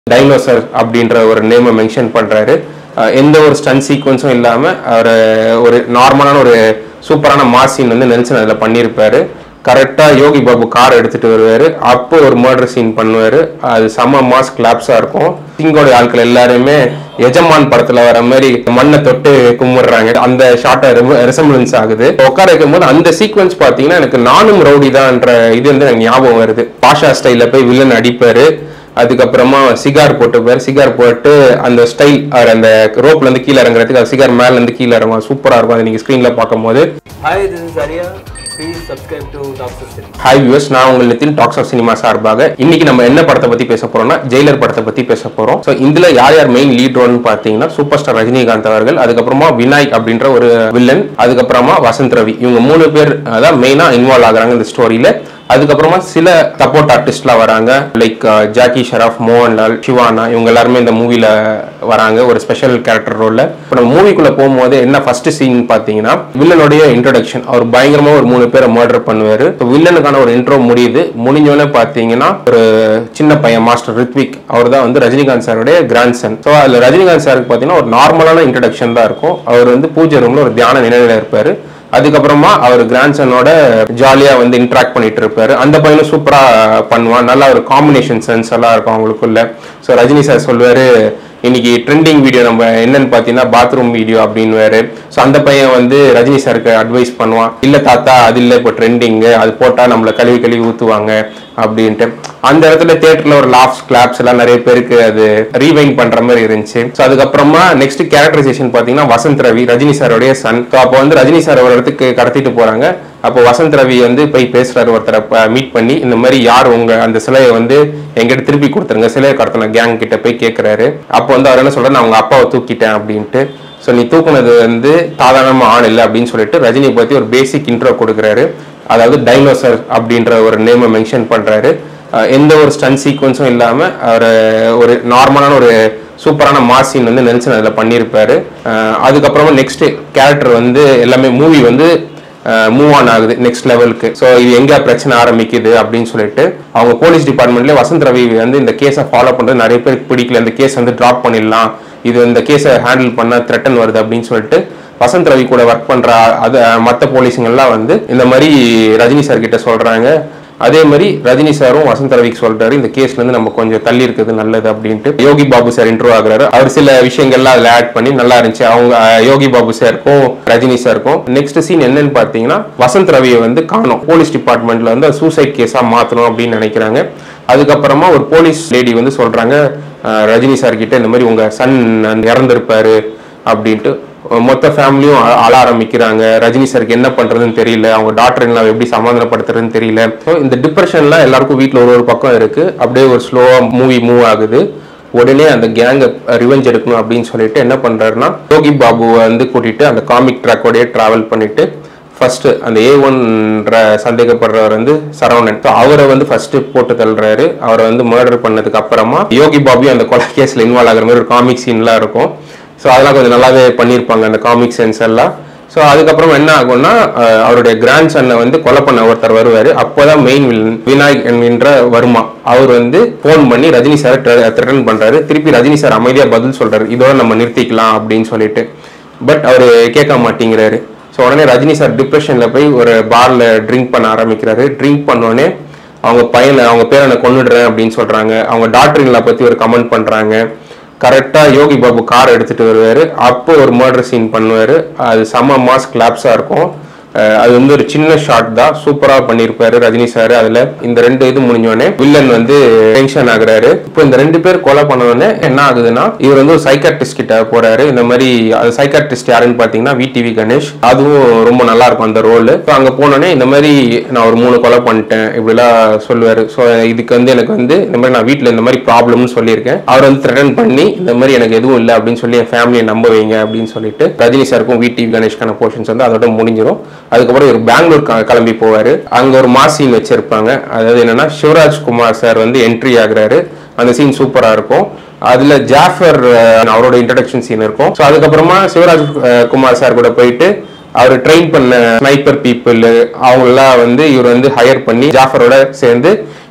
Dinosaur அப்படின்ற ஒரு நேமை மென்ஷன் பண்றாரு அஹ் எந்த ஒரு ஸ்டன் சீக்வன்ஸும் இல்லாம அவர் ஒரு நார்மலான ஒரு சூப்பரான மாசின் வந்து நெல்சன் அதுல பண்ணியிருப்பாரு கரெக்டா யோகி பாபு கார் எடுத்துட்டு வருவாரு அப்போ ஒரு மர்டர் சீன் பண்ணுவாரு அது செம மாஸ் கிளாப்ஸா இருக்கும் சிங்கோட ஆட்கள் எல்லாருமே எஜமான் படத்துல வர மாதிரி மண்ணை தொட்டு கும்பிடுறாங்க அந்த ஷார்ட்டை ரெசம்பிளன்ஸ் ஆகுது உட்கார வைக்கும்போது அந்த சீக்வன்ஸ் பாத்தீங்கன்னா எனக்கு நானும் ரவுடி தான்ன்ற இது வந்து எனக்கு ஞாபகம் வருது பாஷா ஸ்டைல்ல போய் வில்லன் அடிப்பாரு அதுக்கப்புறமா சிகார் போட்டுப்பார் சிகார் போட்டு அந்த ஸ்டைல் அந்த ரோப்ல இருந்து கீழே இறங்குறதுக்கு அது சிகார் மேல இருந்து கீழே இறங்கும் சூப்பரா இருக்கும் அதை நீங்க ஸ்கிரீன்ல பார்க்கும்போது Hi, this is Arya. Please subscribe to Doctor Cinema. Hi views நான் உங்கள் நிதின் டாக்ஸ் ஆஃப் சினிமா சார்பாக இன்னைக்கு நம்ம என்ன படத்தை பத்தி பேச போறோம்னா ஜெயிலர் படத்தை பத்தி பேச போறோம் ஸோ இதுல யார் யார் மெயின் லீட் ரோல்னு பார்த்தீங்கன்னா சூப்பர் ஸ்டார் ரஜினிகாந்த் அவர்கள் அதுக்கப்புறமா வினாய் அப்படின்ற ஒரு வில்லன் அதுக்கப்புறமா வசந்த் ரவி இவங்க மூணு பேர் அதான் மெயினா இன்வால்வ் ஆகுறாங்க இந்த ஸ்டோரியில அதுக்கப்புறமா சில சப்போர்ட் ஆர்டிஸ்ட்லாம் வராங்க லைக் ஜாக்கி ஷராஃப் மோகன்லால் சிவானா இவங்க எல்லாருமே இந்த மூவில வராங்க ஒரு ஸ்பெஷல் கேரக்டர் ரோல்ல இப்போ நம்ம மூவிக்குள்ள போகும்போது என்ன ஃபர்ஸ்ட் சீன் பார்த்தீங்கன்னா வில்லனுடைய இன்ட்ரடக்ஷன் அவர் பயங்கரமா ஒரு மூணு பேரை மர்டர் பண்ணுவாரு வில்லனுக்கான ஒரு இன்ட்ரோ முடியுது முடிஞ்சோடனே பார்த்தீங்கன்னா ஒரு சின்ன பையன் மாஸ்டர் ரித்விக் அவர் தான் வந்து ரஜினிகாந்த் சாருடைய கிராண்ட் சன் ஸோ அதில் ரஜினிகாந்த் சாருக்கு பார்த்தீங்கன்னா ஒரு நார்மலான இன்ட்ரடக்ஷன் தான் இருக்கும் அவர் வந்து பூஜை ரூம்ல ஒரு தியான நிலையில இருப்பாரு அதுக்கப்புறமா அவர் கிராண்ட்சனோட ஜாலியா வந்து இன்ட்ராக்ட் பண்ணிட்டு இருப்பாரு அந்த பையனும் சூப்பரா பண்ணுவான் நல்லா ஒரு காம்பினேஷன் சென்ஸ் எல்லாம் இருக்கும் அவங்களுக்குள்ள ஸோ ரஜினி சார் சொல்லுவாரு இன்னைக்கு ட்ரெண்டிங் வீடியோ நம்ம என்னன்னு பார்த்தீங்கன்னா பாத்ரூம் வீடியோ அப்படின்னு ஸோ அந்த பையன் வந்து ரஜினி சாருக்கு அட்வைஸ் பண்ணுவான் இல்ல தாத்தா அது இல்லை இப்போ ட்ரெண்டிங்கு அது போட்டா நம்மளை கழுவி கழுவி ஊத்துவாங்க அப்படின்ட்டு அந்த இடத்துல தியேட்டர்ல ஒரு லாஃப்ஸ் கிளாப்ஸ் எல்லாம் நிறைய பேருக்கு அது ரீவைண்ட் பண்ற மாதிரி இருந்துச்சு ஸோ அதுக்கப்புறமா நெக்ஸ்ட் கேரக்டரைசேஷன் பாத்தீங்கன்னா வசந்த் ரவி ரஜினி சாரோடைய சன் ஸோ அப்போ வந்து ரஜினி சார் ஒரு இடத்துக்கு கடத்திட்டு போறாங்க அப்போ வசந்த் ரவி வந்து போய் பேசுறாரு ஒருத்தரை மீட் பண்ணி இந்த மாதிரி யார் உங்க அந்த சிலையை வந்து எங்கிட்ட திருப்பி கொடுத்துருங்க சிலையை கடத்தின கேங் கிட்ட போய் கேட்கிறாரு அப்போ வந்து அவர் என்ன சொல்றாரு நான் அவங்க அப்பாவை தூக்கிட்டேன் அப்படின்ட்டு ஸோ நீ தூக்குனது வந்து சாதாரணமா ஆள் இல்லை அப்படின்னு சொல்லிட்டு ரஜினி பத்தி ஒரு பேசிக் இன்ட்ரோ கொடுக்குறாரு அதாவது டைனோசர் அப்படின்ற ஒரு நேமை மென்ஷன் பண்றாரு அஹ் எந்த ஒரு ஸ்டன் சீக்வன்ஸும் இல்லாம அவர் ஒரு நார்மலான ஒரு சூப்பரான மாசின் வந்து நெல்சன் அதில் பண்ணியிருப்பாரு அஹ் அதுக்கப்புறமா நெக்ஸ்ட் கேரக்டர் வந்து எல்லாமே மூவி வந்து மூவ் ஆன் ஆகுது நெக்ஸ்ட் லெவலுக்கு ஸோ இது எங்க பிரச்சனை ஆரம்பிக்குது அப்படின்னு சொல்லிட்டு அவங்க போலீஸ் டிபார்ட்மெண்ட்லேயே வசந்த் ரவி வந்து இந்த கேஸை ஃபாலோ பண்றது நிறைய பேருக்கு பிடிக்கல இந்த கேஸ் வந்து ட்ராப் பண்ணிடலாம் இது இந்த கேஸை ஹேண்டில் பண்ண த்ரெட்டன் வருது அப்படின்னு சொல்லிட்டு வசந்த் ரவி கூட ஒர்க் பண்ற அது மற்ற போலீஸுங்கெல்லாம் வந்து இந்த மாதிரி ரஜினி சார் கிட்ட சொல்றாங்க அதே மாதிரி ரஜினி சாரும் வசந்த் ரவிக்கு சொல்றாரு இந்த கேஸ்ல இருந்து நம்ம கொஞ்சம் தள்ளி இருக்கிறது நல்லது அப்படின்ட்டு யோகி பாபு சார் இன்ட்ரோ ஆகுறாரு அவர் சில விஷயங்கள்லாம் அதுல ஆட் பண்ணி நல்லா இருந்துச்சு அவங்க அஹ், யோகி பாபு சாருக்கும் ரஜினி சாருக்கும் நெக்ஸ்ட் சீன் என்னன்னு பாத்தீங்கன்னா வசந்த் ரவியை வந்து காணும் போலீஸ் டிபார்ட்மெண்ட்ல வந்து சூசைட் கேஸா மாத்தணும் அப்படின்னு நினைக்கிறாங்க அதுக்கப்புறமா ஒரு போலீஸ் லேடி வந்து சொல்றாங்க அஹ், ரஜினி சார் கிட்ட இந்த மாதிரி உங்க சன் இறந்திருப்பாரு அப்படின்ட்டு மொத்த ஃபேமிலியும் அழ அழ ஆரம்பிக்கிறாங்க ரஜினி சாருக்கு என்ன பண்றதுன்னு தெரியல அவங்க டாக்டர் எல்லாம் எப்படி சமாதானப்படுத்துறதுன்னு தெரியல ஸோ இந்த டிப்ரெஷன்லாம் எல்லாருக்கும் வீட்டில் ஒரு ஒரு பக்கம் இருக்கு அப்படியே ஒரு ஸ்லோவா மூவி மூவ் ஆகுது உடனே அந்த கேங்கை ரிவெஞ்ச் எடுக்கணும் அப்படின்னு சொல்லிட்டு என்ன பண்றாருன்னா யோகி பாபுவை வந்து கூட்டிட்டு அந்த காமிக் ட்ராக்கோடய டிராவல் பண்ணிட்டு ஃபர்ஸ்ட் அந்த ஏ ஒன்ற சந்தேகப்படுறவர் வந்து சரவணன் So அவரை வந்து ஃபர்ஸ்ட் போட்டு தள்ளுறாரு அவரை வந்து மர்டர் பண்ணதுக்கு அப்புறமா யோகி பாபு அந்த கொலை கேஸ்ல இன்வால்வ் ஆகுற மாதிரி ஒரு காமிக் சீன்லாம் இருக்கும் ஸோ அதெல்லாம் கொஞ்சம் நல்லாவே பண்ணியிருப்பாங்க அந்த காமிக் சென்ஸ் எல்லாம் ஸோ அதுக்கப்புறம் என்ன ஆகும்னா அஹ், அவருடைய கிராண்ட் சன்னை வந்து கொலை பண்ண ஒருத்தர் வருவார் அப்போதான் மெயின் வில்லன் விநாயக் என்கின்ற வர்மா அவர் வந்து ஃபோன் பண்ணி ரஜினி சார் த்ரெட்டன் பண்றாரு திருப்பி ரஜினி சார் அமைதியா பதில் சொல்றாரு இதோட நம்ம நிறுத்திக்கலாம் அப்படின்னு சொல்லிட்டு பட் அவர் கேட்க மாட்டேங்கிறாரு ஸோ உடனே ரஜினி சார் டிப்ரெஷன்ல போய் ஒரு பார்ல ட்ரிங்க் பண்ண ஆரம்பிக்கிறாரு ட்ரிங்க் பண்ணோடனே அவங்க பையனை அவங்க பேரனை கொன்னுடுறேன் அப்படின்னு சொல்றாங்க அவங்க டாக்டரிங்களை பத்தி ஒரு கமெண்ட் பண்றாங்க கரெக்டா யோகி பாபு கார் எடுத்துட்டு வருவாரு அப்போ ஒரு மர்டர் சீன் பண்ணுவாரு அது செம மாஸ் கிளாப்ஸா இருக்கும் அஹ் அது வந்து ஒரு சின்ன ஷாட் தான் சூப்பரா பண்ணியிருப்பாரு ரஜினி சார் அதுல இந்த ரெண்டு இது முடிஞ்சோடனே வில்லன் வந்து டென்ஷன் ஆகுறாரு இப்போ இந்த ரெண்டு பேர் கொலை பண்ணோடனே என்ன ஆகுதுன்னா இவர் வந்து ஒரு சைக்காட்ரிஸ்ட் கிட்ட போறாரு இந்த மாதிரி அது சைக்காட்ரிஸ்ட் யாருன்னு பாத்தீங்கன்னா விடிவி கணேஷ் அதுவும் ரொம்ப நல்லா இருக்கும் அந்த ரோல் அங்க போனோடனே இந்த மாதிரி நான் ஒரு மூணு கொலை பண்ணிட்டேன் இப்படிலாம் சொல்லுவாரு ஸோ இதுக்கு வந்து எனக்கு வந்து இந்த மாதிரி நான் வீட்டில் இந்த மாதிரி ப்ராப்ளம்னு சொல்லியிருக்கேன் அவர் வந்து த்ரெட்டன் பண்ணி இந்த மாதிரி எனக்கு எதுவும் இல்லை அப்படின்னு சொல்லி என் ஃபேமிலியை நம்ப வைங்க அப்படின்னு சொல்லிட்டு ரஜினி சாருக்கும் விடிவி கணேஷ்கான போர்ஷன்ஸ் வந்து அதோட முடிஞ்சிடும் அதுக்கப்புறம் இவர் பெங்களூர் க- கிளம்பி போவாரு அங்க ஒரு மாஸ் சீன் வச்சிருப்பாங்க அதாவது என்னன்னா சிவராஜ் குமார் சார் வந்து என்ட்ரி ஆகுறாரு அந்த சீன் சூப்பரா இருக்கும் அதுல ஜாஃபர் அஹ், அவரோட இன்ட்ரடக்ஷன் சீன் இருக்கும் ஸோ அதுக்கப்புறமா சிவராஜ் அஹ், குமார் சார் கூட போயிட்டு அவர் ட்ரெயின் பண்ண ஸ்னைப்பர் பீப்புள் அவங்களெல்லாம் வந்து இவர் வந்து ஹையர் பண்ணி ஜாஃபரோட சேர்ந்து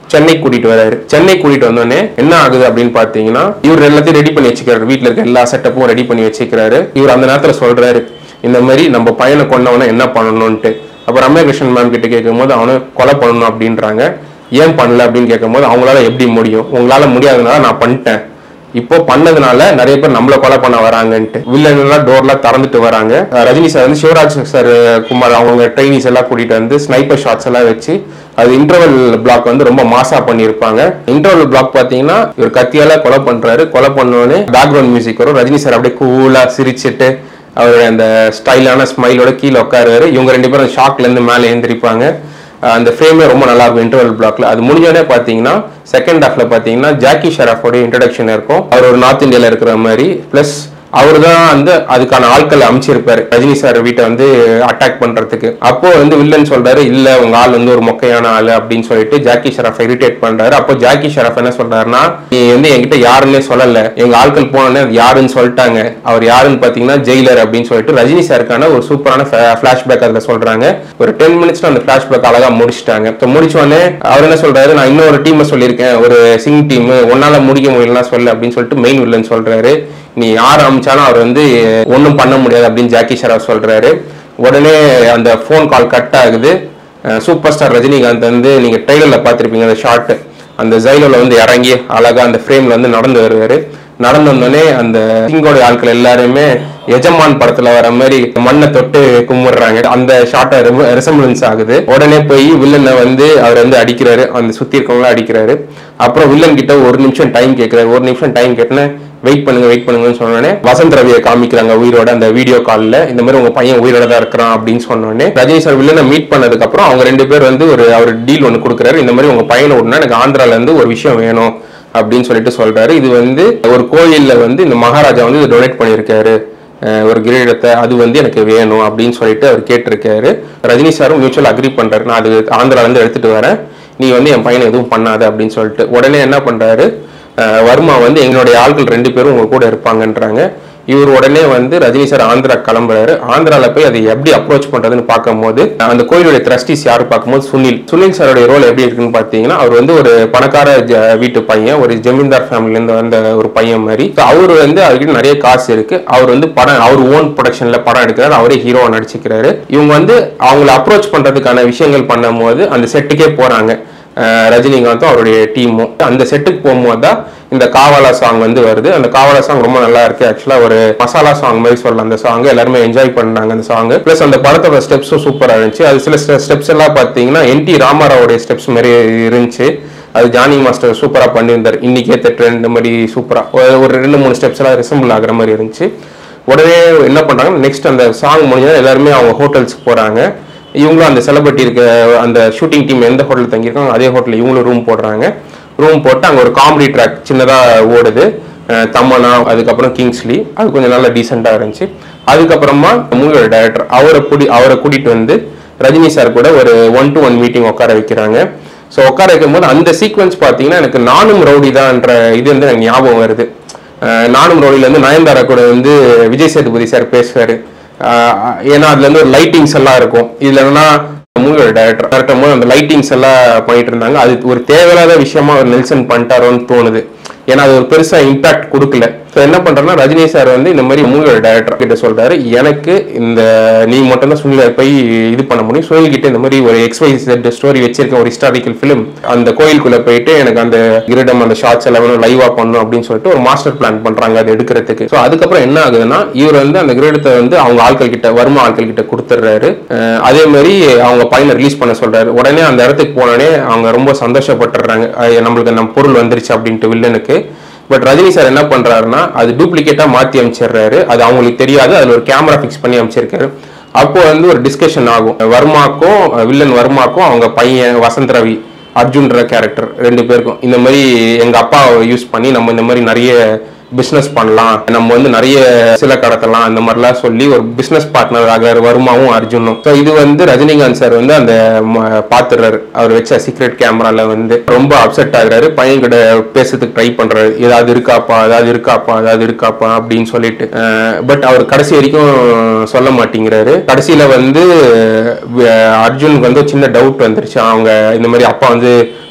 சென்னை கூட்டிட்டு வராரு சென்னை கூட்டிட்டு வந்தோடனே என்ன ஆகுது அப்படின்னு பாத்தீங்கன்னா இவர் எல்லாத்தையும் ரெடி பண்ணி வச்சுக்கிறாரு வீட்ல இருக்க எல்லா செட்டப்பும் ரெடி பண்ணி வச்சுக்கிறாரு இவர் அந்த நேரத்துல சொல்றாரு இந்த மாதிரி நம்ம பையனை கொண்டவன என்ன பண்ணணும்ட்டு அப்ப ரம்யா கிருஷ்ணன் மேம் கிட்ட கேட்கும்போது அவனை கொலை பண்ணணும் அப்படின்றாங்க ஏன் பண்ணல அப்படின்னு கேட்கும்போது அவங்களால எப்படி முடியும் உங்களால முடியாதனால நான் பண்ணிட்டேன் இப்போ பண்ணதுனால நிறைய பேர் நம்மள கொலை பண்ண வராங்கன்ட்டு வில்லன் எல்லாம் டோர்லாம் திறந்துட்டு வராங்க அஹ் ரஜினி சார் வந்து சிவராஜ் சார் குமார் அவங்க ட்ரைனிஸ் எல்லாம் கூட்டிட்டு வந்து ஸ்னைப்பர் ஷாட்ஸ் எல்லாம் வச்சு அது இன்டர்வல் பிளாக் வந்து ரொம்ப மாசா பண்ணியிருப்பாங்க இன்டர்வல் பிளாக் பாத்தீங்கன்னா இவர் கத்தியால கொலை பண்றாரு கொலை பண்ணோடனே பேக்ரவுண்ட் மியூசிக் வரும் ரஜினி சார் அப்படியே கூலா சிரிச்சிட்டு அவர் அந்த ஸ்டைலான ஸ்மைலோட கீழே உட்காருவாரு இவங்க ரெண்டு பேரும் ஷாக்ல இருந்து மேலே எழுந்திருப்பாங்க அஹ் அந்த ஃப்ரேமே ரொம்ப நல்லா இருக்கும் இன்டர்வல் பிளாக்ல அது முடிஞ்சோடனே பாத்தீங்கன்னா செகண்ட் ஹாஃப்ல பாத்தீங்கன்னா ஜாக்கி ஷெராஃபோட இன்ட்ரடக்ஷன் இருக்கும் அவர் ஒரு நார்த் இந்தியால இருக்கிற மாதிரி பிளஸ் அவர் தான் வந்து அதுக்கான ஆட்கள் அமைச்சிருப்பாரு ரஜினி சார் வீட்டை வந்து அட்டாக் பண்றதுக்கு அப்போ வந்து வில்லன் சொல்றாரு இல்ல உங்க ஆள் வந்து ஒரு மொக்கையான ஆளு அப்படின்னு சொல்லிட்டு ஜாக்கி ஷெராஃப் இரிட்டேட் பண்றாரு அப்போ ஜாக்கி ஷெராஃப் என்ன சொல்றாருன்னா நீ வந்து என்கிட்ட யாருன்னே சொல்லல எங்க ஆட்கள் போனோடனே அது யாருன்னு சொல்லிட்டாங்க அவர் யாருன்னு பாத்தீங்கன்னா ஜெயிலர் அப்படின்னு சொல்லிட்டு ரஜினி சாருக்கான ஒரு சூப்பரான பிளாஷ்பேக் அதுல சொல்றாங்க ஒரு டென் மினிட்ஸ்ல அந்த பிளாஷ்பேக் அழகா முடிச்சிட்டாங்க இப்போ முடிச்ச உடனே அவர் என்ன சொல்றாரு நான் இன்னொரு டீமை சொல்லியிருக்கேன் ஒரு சிங் டீம் உன்னால முடிக்க முடியலன்னா சொல்லு அப்படின்னு சொல்லிட்டு மெயின் வில்லன் சொல்றாரு நீ யார் அமைச்சாலும் அவர் வந்து ஒன்றும் பண்ண முடியாது அப்படின்னு ஜாக்கி ஷெராஃப் சொல்றாரு உடனே அந்த ஃபோன் கால் கட் ஆகுது சூப்பர் ஸ்டார் ரஜினிகாந்த் வந்து நீங்க ட்ரெய்லர்ல பார்த்திருப்பீங்க அந்த ஷாட் அந்த ஜைலோல வந்து இறங்கி அழகா அந்த ஃப்ரேம்ல வந்து நடந்து வருவாரு நடந்து வந்தோடனே அந்த சிங்கோட ஆட்கள் எல்லாருமே எஜமான் படத்துல வர மாதிரி மண்ணை தொட்டு கும்பிடுறாங்க அந்த ஷார்ட்டை ரெசம்பிளன்ஸ் ஆகுது உடனே போய் வில்லனை வந்து அவர் வந்து அடிக்கிறாரு அந்த சுத்தி இருக்கவங்கள அடிக்கிறாரு அப்புறம் வில்லன் கிட்ட ஒரு நிமிஷம் டைம் கேட்கிறாரு ஒரு நிமிஷம் டைம் கேட்டோன்னே வெயிட் பண்ணுங்க வெயிட் பண்ணுங்கன்னு சொன்னோடனே வசந்த் ரவியை காமிக்கிறாங்க உயிரோட அந்த வீடியோ கால்ல இந்த மாதிரி உங்க பையன் உயிரோட தான் இருக்கிறான் அப்படின்னு சொன்னோடனே ரஜினி சார் வில்லனை மீட் பண்ணதுக்கு அப்புறம் அவங்க ரெண்டு பேர் வந்து ஒரு அவர் டீல் ஒன்று கொடுக்குறாரு இந்த மாதிரி உங்க பையனை விடனா எனக்கு ஆந்திரால இருந்து ஒரு விஷயம் வேணும் அப்படின்னு சொல்லிட்டு சொல்றாரு இது வந்து ஒரு கோயில்ல வந்து இந்த மகாராஜா வந்து இதை டொனேட் பண்ணியிருக்காரு அஹ் ஒரு கிரீடத்தை அது வந்து எனக்கு வேணும் அப்படின்னு சொல்லிட்டு அவர் கேட்டிருக்காரு ரஜினி சாரும் மியூச்சுவல் அக்ரி பண்றாரு நான் அது ஆந்திரால இருந்து எடுத்துட்டு வரேன் நீ வந்து என் பையனை எதுவும் பண்ணாத அப்படின்னு சொல்லிட்டு உடனே என்ன பண்றாரு அஹ் வர்மா வந்து எங்களுடைய ஆட்கள் ரெண்டு பேரும் உங்க கூட இருப்பாங்கன்றாங்க இவர் உடனே வந்து ரஜினி சார் ஆந்திரா கிளம்புறாரு ஆந்திரால போய் அதை எப்படி அப்ரோச் பண்றதுன்னு பார்க்கும்போது அந்த கோயிலுடைய ட்ரஸ்டிஸ் யாரு பார்க்கும்போது சுனில் சுனில் சாரோட ரோல் எப்படி இருக்குன்னு பார்த்தீங்கன்னா அவர் வந்து ஒரு பணக்கார ஜ- வீட்டு பையன் ஒரு ஜமீன்தார் ஃபேமிலில இருந்து வந்த ஒரு பையன் மாதிரி So அவர் வந்து அவர்கிட்ட நிறைய காசு இருக்கு அவர் வந்து படம் அவர் ஓன் ப்ரொடக்ஷன்ல படம் எடுக்கிறாரு அவரே ஹீரோவா நடிச்சுக்கிறாரு இவங்க வந்து அவங்கள அப்ரோச் பண்றதுக்கான விஷயங்கள் பண்ணும்போது அந்த செட்டுக்கே போறாங்க அஹ் ரஜினிகாந்தும் அவருடைய டீமும் அந்த செட்டுக்கு போகும்போது தான் இந்த காவாலா சாங் வந்து வருது அந்த காவாலா சாங் ரொம்ப நல்லா இருக்கு ஆக்சுவலா ஒரு மசாலா சாங் மாதிரி சொல்லலாம் அந்த சாங் எல்லாருமே என்ஜாய் பண்ணாங்க அந்த சாங் பிளஸ் அந்த படத்தோட ஸ்டெப்ஸும் சூப்பரா இருந்துச்சு அது சில ஸ்டெப்ஸ் எல்லாம் பார்த்தீங்கன்னா என் டி ராமாராவுடைய ஸ்டெப்ஸ் மாதிரி இருந்துச்சு அது ஜானி மாஸ்டர் சூப்பரா பண்ணியிருந்தார் இன்னைக்கு ஏத்த ட்ரெண்ட் மாதிரி சூப்பரா ஒரு- ஒரு ரெண்டு மூணு ஸ்டெப்ஸ் எல்லாம் ரிசம்பிள் ஆகுற மாதிரி இருந்துச்சு உடனே என்ன பண்றாங்க நெக்ஸ்ட் அந்த சாங் முடிஞ்சா எல்லாருமே அவங்க ஹோட்டல்ஸ்க்கு போறாங்க இவங்களும் அந்த செலிபிரிட்டி இருக்க அந்த ஷூட்டிங் டீம் எந்த ஹோட்டல் தங்கியிருக்காங்க அதே ஹோட்டலில் இவங்களும் ரூம் போடுறாங்க ரூம் போட்டு அங்கே ஒரு காமெடி ட்ராக் சின்னதாக ஓடுது அஹ் தமன்னா அதுக்கப்புறம் கிங்ஸ்லி அது கொஞ்சம் நல்லா டீசெண்டாக இருந்துச்சு அதுக்கப்புறமா மூவியோட டைரக்டர் அவரை கூடி அவரை கூட்டிட்டு வந்து ரஜினி சார் கூட ஒரு ஒன் டு ஒன் மீட்டிங் உட்கார வைக்கிறாங்க ஸோ உட்கார வைக்கும்போது அந்த சீக்வன்ஸ் பார்த்தீங்கன்னா எனக்கு நானும் ரவுடி தான்ன்ற இது வந்து எனக்கு ஞாபகம் வருது அஹ் நானும் ரவுடில இருந்து நயன்தாரா கூட வந்து விஜய் சேதுபதி சார் பேசுவாரு ஆஹ் ஏன்னா அதுல இருந்து ஒரு லைட்டிங்ஸ் எல்லாம் இருக்கும் இதுல என்னன்னா மூவியோட டைரக்டர் டேரக்டர் போது அந்த லைட்டிங்ஸ் எல்லாம் பண்ணிட்டு இருந்தாங்க அது ஒரு தேவையில்லாத விஷயமா ஒரு நெல்சன் பண்ணிட்டாரோன்னு தோணுது ஏன்னா அது ஒரு பெருசா இம்பாக்ட் கொடுக்கல ஸோ என்ன பண்றேன்னா ரஜினி சார் வந்து இந்த மாதிரி மூவியோட டைரக்டர் கிட்ட சொல்றாரு எனக்கு இந்த நீ மட்டும் தான் சுனில போய் இது பண்ண முடியும் சுனில் கிட்ட இந்த மாதிரி ஒரு எக்ஸ்வை ஸ்டோரி வச்சிருக்க ஒரு ஹிஸ்டாரிக்கல் ஃபிலிம் அந்த கோயிலுக்குள்ள போயிட்டு எனக்கு அந்த கிரீடம் அந்த ஷார்ட்ஸ் எல்லாமே லைவா பண்ணணும் அப்படின்னு சொல்லிட்டு ஒரு மாஸ்டர் பிளான் பண்றாங்க அதை எடுக்கிறதுக்கு ஸோ அதுக்கப்புறம் என்ன ஆகுதுன்னா இவர் வந்து அந்த கிரீடத்தை வந்து அவங்க ஆட்கள் கிட்ட வருமா ஆட்கள் கிட்ட கொடுத்துட்றாரு அஹ் அதே மாதிரி அவங்க பையனை ரிலீஸ் பண்ண சொல்றாரு உடனே அந்த இடத்துக்கு போனோடனே அவங்க ரொம்ப சந்தோஷப்பட்டுறாங்க அஹ் நம்மளுக்கு நம்ம பொருள் வந்துருச்சு அப்படின்ட்டு வில்லனுக்கு பட் ரஜினி சார் என்ன பண்றாருன்னா அது டூப்ளிகேட்டா மாத்தி அமைச்சிடுறாரு அது அவங்களுக்கு தெரியாது அதுல ஒரு கேமரா ஃபிக்ஸ் பண்ணி அமைச்சிருக்காரு அப்போ வந்து ஒரு டிஸ்கஷன் ஆகும் வர்மாக்கும் வில்லன் வர்மாக்கும் அவங்க பையன் வசந்த் ரவி அர்ஜுன்ற கேரக்டர் ரெண்டு பேருக்கும் இந்த மாதிரி எங்க அப்பாவை யூஸ் பண்ணி நம்ம இந்த மாதிரி நிறைய பிசினஸ் பண்ணலாம் நம்ம வந்து நிறைய சில கடத்தலாம் அந்த மாதிரிலாம் சொல்லி ஒரு பிசினஸ் பார்ட்னர் ஆகிறாரு வருமாவும் அர்ஜுனும் ஸோ இது வந்து ரஜினிகாந்த் சார் வந்து அந்த ம- பாத்துறாரு அவர் வச்ச சீக்ரெட் கேமரால வந்து ரொம்ப அப்செட் ஆகுறாரு பையன் கிட்ட பேசுறதுக்கு ட்ரை பண்றாரு ஏதாவது இருக்காப்பா ஏதாவது இருக்காப்பா ஏதாவது இருக்காப்பா அப்படின்னு சொல்லிட்டு பட் அவர் கடைசி வரைக்கும் சொல்ல மாட்டேங்கிறாரு கடைசியில வந்து அஹ், அர்ஜுனுக்கு வந்து ஒரு சின்ன டவுட் வந்துருச்சு அவங்க இந்த மாதிரி அப்பா வந்து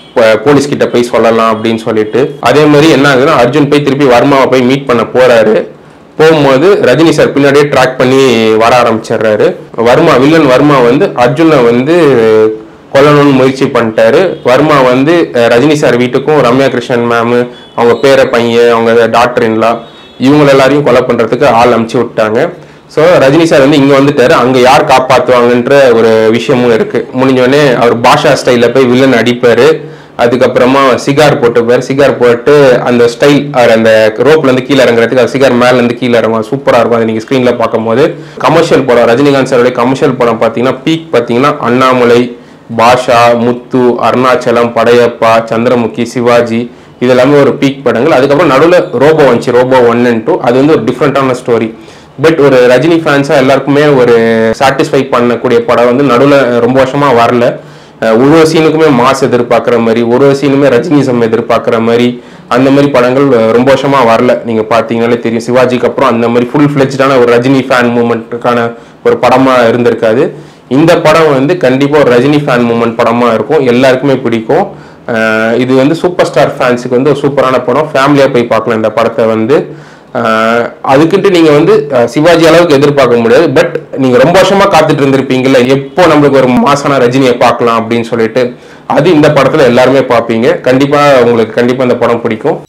ப- போலீஸ் கிட்ட போய் சொல்லலாம் அப்படின்னு சொல்லிட்டு அதே மாதிரி என்ன ஆகுதுன்னா அர்ஜுன் போய் திருப்பி வர்மாவை போய் மீட் பண்ண போறாரு போகும்போது ரஜினி சார் பின்னாடியே ட்ராக் பண்ணி வர ஆரம்பிச்சிடுறாரு வர்மா வில்லன் வர்மா வந்து அர்ஜுனை வந்து கொல்லணும்னு முயற்சி பண்ணிட்டாரு வர்மா வந்து அஹ், ரஜினி சார் வீட்டுக்கும் ரம்யா கிருஷ்ணன் மேம் அவங்க பேர பையன் அவங்க டாக்டர் இன்லா இவங்க எல்லாரையும் கொலை பண்றதுக்கு ஆள் அமுச்சு விட்டாங்க ஸோ ரஜினி சார் வந்து இங்க வந்துட்டாரு அங்க யார் காப்பாத்துவாங்கன்ற ஒரு விஷயமும் இருக்கு முடிஞ்சோடனே அவர் பாஷா ஸ்டைல போய் வில்லன் அடிப்பாரு அதுக்கப்புறமா சிகார் போட்டுப்பாரு சிகார் போட்டு அந்த ஸ்டைல் அவர் அந்த ரோப்ல இருந்து கீழே இறங்குறதுக்கு அது சிகார் மேல இருந்து கீழே இறங்கும் சூப்பரா இருக்கும் அது நீங்க ஸ்கிரீன்ல பார்க்கும்போது கமர்ஷியல் படம் ரஜினிகாந்த் சாரோட கமர்ஷியல் படம் பார்த்தீங்கன்னா பீக் பார்த்தீங்கன்னா அண்ணாமலை பாஷா முத்து அருணாச்சலம் படையப்பா சந்திரமுகி சிவாஜி இது எல்லாமே ஒரு பீக் படங்கள் அதுக்கப்புறம் நடுவில் ரோபோ வந்துச்சு ரோபோ ஒன் அண்ட் டூ அது வந்து ஒரு டிஃப்ரெண்டான ஸ்டோரி பட் ஒரு ரஜினி ஃபேன்ஸா எல்லாருக்குமே ஒரு சாட்டிஸ்ஃபை பண்ணக்கூடிய படம் வந்து நடுவில் ரொம்ப வருஷமா வரல அஹ் ஒரு ஒரு சீனுக்குமே மாஸ் எதிர்பார்க்குற மாதிரி ஒரு ஒரு சீனுமே ரஜினிசம் எதிர்பார்க்குற மாதிரி அந்த மாதிரி படங்கள் அஹ் ரொம்ப வருஷமா வரல நீங்க பார்த்தீங்கனாலே தெரியும் சிவாஜிக்கு அப்புறம் அந்த மாதிரி ஃபுல் ஃபிளெஜ்டான ஒரு ரஜினி ஃபேன் மூமெண்ட்டுக்கான ஒரு படமா இருந்திருக்காது இந்த படம் வந்து கண்டிப்பா ஒரு ரஜினி ஃபேன் மூமெண்ட் படமா இருக்கும் எல்லாருக்குமே பிடிக்கும் அஹ் இது வந்து சூப்பர் ஸ்டார் ஃபேன்ஸுக்கு வந்து ஒரு சூப்பரான படம் ஃபேமிலியா போய் பார்க்கலாம் இந்த படத்தை வந்து அஹ் அதுக்கிட்டு நீங்க வந்து அஹ் சிவாஜி அளவுக்கு எதிர்பார்க்க முடியாது பட் நீங்க ரொம்ப வருஷமா காத்துட்டு இருந்திருப்பீங்கல்ல எப்போ நம்மளுக்கு ஒரு மாசான ரஜினியை பார்க்கலாம் அப்படின்னு சொல்லிட்டு அது இந்த படத்துல எல்லாருமே பார்ப்பீங்க கண்டிப்பா உங்களுக்கு கண்டிப்பா இந்த படம் பிடிக்கும்